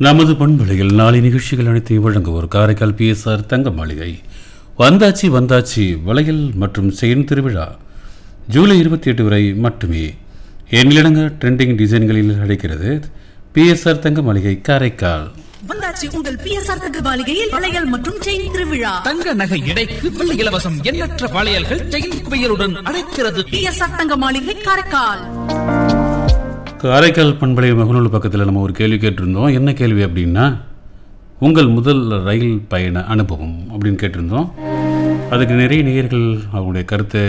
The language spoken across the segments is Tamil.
நமது பண்பலையில் நாளை நிகழ்ச்சிகள் அனைத்தையும் வழங்குவோர் காரைக்கால் பிஎஸ்ஆர் தங்க மாளிகை வந்தாச்சி வந்தாச்சி வளையல் மற்றும் செயின் திருவிழா ஜூலை இருபத்தி எட்டு வரை மட்டுமே எண்ணிலடங்க ட்ரெண்டிங் டிசைன்களில் அழைக்கிறது பிஎஸ்ஆர் தங்க மாளிகை காரைக்கால் வந்தாச்சு உங்கள் பிஎஸ்ஆர் தங்க மாளிகையில் வளையல் மற்றும் செயின் திருவிழா தங்க நகை எடைக்கு வெள்ளி இலவசம் எண்ணற்ற வளையல்கள் செயின் குவியலுடன் அழைக்கிறது பிஎஸ்ஆர் தங்க மாளிகை காரைக்கால் காரைக்கால் பண்பலை முகநூல் பக்கத்தில் நம்ம ஒரு கேள்வி கேட்டிருந்தோம் என்ன கேள்வி அப்படின்னா உங்கள் முதல் ரயில் பயண அனுபவம் அப்படின்னு கேட்டிருந்தோம் அதுக்கு நிறைய நேயர்கள் அவங்களுடைய கருத்தை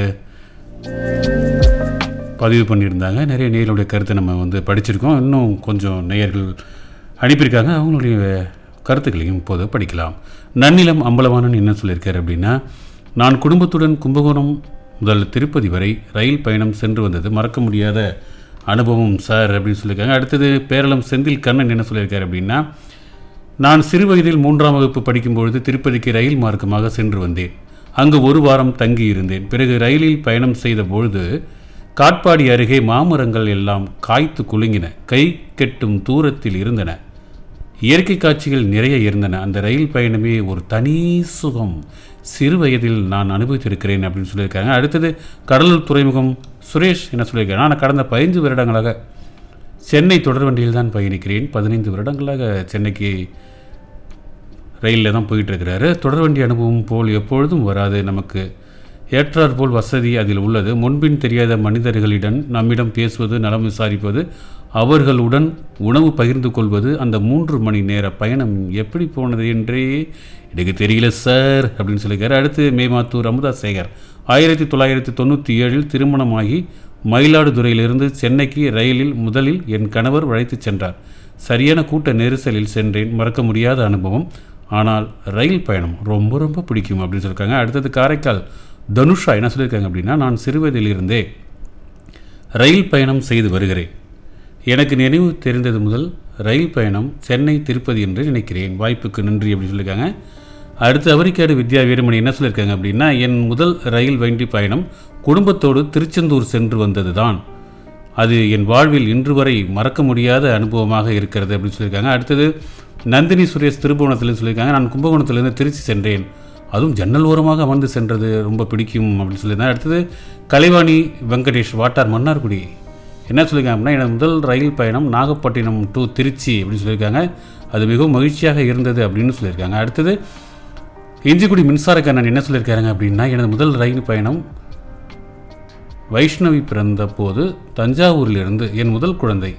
பதிவு பண்ணியிருந்தாங்க நிறைய நேயர்களுடைய கருத்தை நம்ம வந்து படிச்சிருக்கோம் இன்னும் கொஞ்சம் நேயர்கள் அனுப்பியிருக்காங்க அவங்களுடைய கருத்துக்களையும் இப்போது படிக்கலாம் நன்னிலம் அம்பலவாணன் என்ன சொல்லியிருக்காரு அப்படின்னா நான் குடும்பத்துடன் கும்பகோணம் முதல் திருப்பதி வரை ரயில் பயணம் சென்று வந்தது மறக்க முடியாத அனுபவம் சார் அப்படின்னு சொல்லியிருக்காங்க அடுத்தது பேரளம் செந்தில் கண்ணன் என்ன சொல்லியிருக்காரு அப்படின்னா நான் சிறு வயதில் மூன்றாம் வகுப்பு படிக்கும்பொழுது திருப்பதிக்கு ரயில் மார்க்கமாக சென்று வந்தேன் அங்கு ஒரு வாரம் தங்கி இருந்தேன் பிறகு ரயிலில் பயணம் செய்த பொழுது காட்பாடி அருகே மாமரங்கள் எல்லாம் காய்த்து குலுங்கின கை கெட்டும் தூரத்தில் இருந்தன இயற்கை காட்சிகள் நிறைய இருந்தன அந்த ரயில் பயணமே ஒரு தனி சுகம் சிறு வயதில் நான் அனுபவித்திருக்கிறேன் அப்படின்னு சொல்லியிருக்காங்க அடுத்தது கடலூர் துறைமுகம் சுரேஷ் என்ன சொல்லியிருக்காங்க நான் கடந்த பதினைந்து வருடங்களாக சென்னை தொடர்வண்டியில் தான் பயணிக்கிறேன் பதினைந்து வருடங்களாக சென்னைக்கு ரயிலில் தான் போயிட்டு இருக்கிறாரு தொடர்வண்டி அனுபவம் போல் எப்பொழுதும் வராது நமக்கு ஏற்றாற் போல் வசதி அதில் உள்ளது முன்பின் தெரியாத மனிதர்களிடம் நம்மிடம் பேசுவது நலம் விசாரிப்பது அவர்களுடன் உணவு பகிர்ந்து கொள்வது அந்த மூன்று மணி நேர பயணம் எப்படி போனது என்றே எனக்கு தெரியல சார் அப்படின்னு சொல்லியிருக்காரு அடுத்து மேமாத்தூர் அமுதா சேகர் ஆயிரத்தி தொள்ளாயிரத்தி தொண்ணூற்றி ஏழில் திருமணமாகி மயிலாடுதுறையிலிருந்து சென்னைக்கு ரயிலில் முதலில் என் கணவர் அழைத்துச் சென்றார் சரியான கூட்ட நெரிசலில் சென்றேன் மறக்க முடியாத அனுபவம் ஆனால் ரயில் பயணம் ரொம்ப ரொம்ப பிடிக்கும் அப்படின்னு சொல்லியிருக்காங்க அடுத்தது காரைக்கால் தனுஷா என்ன சொல்லியிருக்காங்க அப்படின்னா நான் சிறுவயதிலிருந்தே ரயில் பயணம் செய்து வருகிறேன் எனக்கு நினைவு தெரிந்தது முதல் ரயில் பயணம் சென்னை திருப்பதி என்று நினைக்கிறேன் வாய்ப்புக்கு நன்றி அப்படின்னு சொல்லியிருக்காங்க அடுத்து அவரிக்காடு வித்யா வீரமணி என்ன சொல்லியிருக்காங்க அப்படின்னா என் முதல் ரயில் வண்டி பயணம் குடும்பத்தோடு திருச்செந்தூர் சென்று வந்தது தான் அது என் வாழ்வில் இன்று வரை மறக்க முடியாத அனுபவமாக இருக்கிறது அப்படின்னு சொல்லியிருக்காங்க அடுத்தது நந்தினி சுரேஷ் திருபுவனத்தில் சொல்லியிருக்காங்க நான் கும்பகோணத்திலிருந்து திருச்சி சென்றேன் அதுவும் ஜன்னல் ஓரமாக அமர்ந்து சென்றது ரொம்ப பிடிக்கும் அப்படின்னு சொல்லியிருந்தாங்க அடுத்தது கலைவாணி வெங்கடேஷ் வாட்டார் மன்னார்குடி என்ன சொல்லியிருக்காங்க அப்படின்னா எனது முதல் ரயில் பயணம் நாகப்பட்டினம் டு திருச்சி அப்படின்னு சொல்லியிருக்காங்க அது மிகவும் மகிழ்ச்சியாக இருந்தது அப்படின்னு சொல்லியிருக்காங்க அடுத்தது இஞ்சிக்குடி மின்சாரக்கண்ணன் என்ன சொல்லியிருக்காருங்க அப்படின்னா எனது முதல் ரயில் பயணம் வைஷ்ணவி பிறந்த போது தஞ்சாவூரிலிருந்து என் முதல் குழந்தை